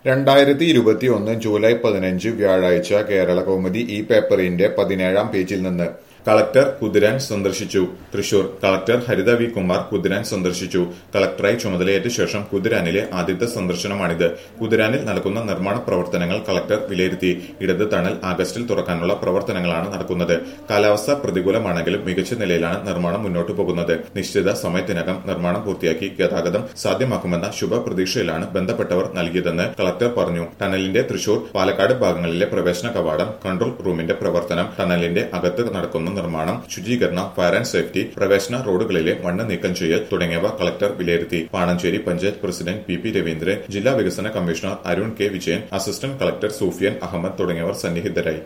രണ്ടായിരത്തി ഇരുപത്തി ഒന്ന് ജൂലൈ പതിനഞ്ച് വ്യാഴാഴ്ച കേരള കൗമുദി ഈ പേപ്പറിന്റെ പതിനേഴാം പേജിൽ നിന്ന് കളക്ടർ കുതിരാൻ സന്ദർശിച്ചു തൃശൂർ കളക്ടർ ഹരിത വി കുമാർ കുതിരാൻ സന്ദർശിച്ചു കളക്ടറായി ചുമതലയേറ്റ ശേഷം കുതിരാനിലെ ആദ്യത്തെ സന്ദർശനമാണിത് കുതിരാനിൽ നടക്കുന്ന നിർമ്മാണ പ്രവർത്തനങ്ങൾ കളക്ടർ വിലയിരുത്തി ഇടത് ടണൽ ആഗസ്റ്റിൽ തുറക്കാനുള്ള പ്രവർത്തനങ്ങളാണ് നടക്കുന്നത് കാലാവസ്ഥ പ്രതികൂലമാണെങ്കിലും മികച്ച നിലയിലാണ് നിർമ്മാണം മുന്നോട്ടു പോകുന്നത് നിശ്ചിത സമയത്തിനകം നിർമ്മാണം പൂർത്തിയാക്കി ഗതാഗതം സാധ്യമാക്കുമെന്ന ശുഭപ്രതീക്ഷയിലാണ് ബന്ധപ്പെട്ടവർ നൽകിയതെന്ന് കളക്ടർ പറഞ്ഞു ടണലിന്റെ തൃശൂർ പാലക്കാട് ഭാഗങ്ങളിലെ പ്രവേശന കവാടം കൺട്രോൾ റൂമിന്റെ പ്രവർത്തനം ടണലിന്റെ അകത്ത് നടക്കുന്ന നിർമ്മാണം ശുചീകരണം ഫയർ ആൻഡ് സേഫ്റ്റി പ്രവേശന റോഡുകളിലെ മണ്ണ് നീക്കം ചെയ്യൽ തുടങ്ങിയവ കളക്ടർ വിലയിരുത്തി Panancheri panchayat president P P Raveendran ജില്ലാ വികസന commissioner Arun K Vijayan assistant collector Sufiyan Ahmed തുടങ്ങിയവർ സന്നിഹിതരായി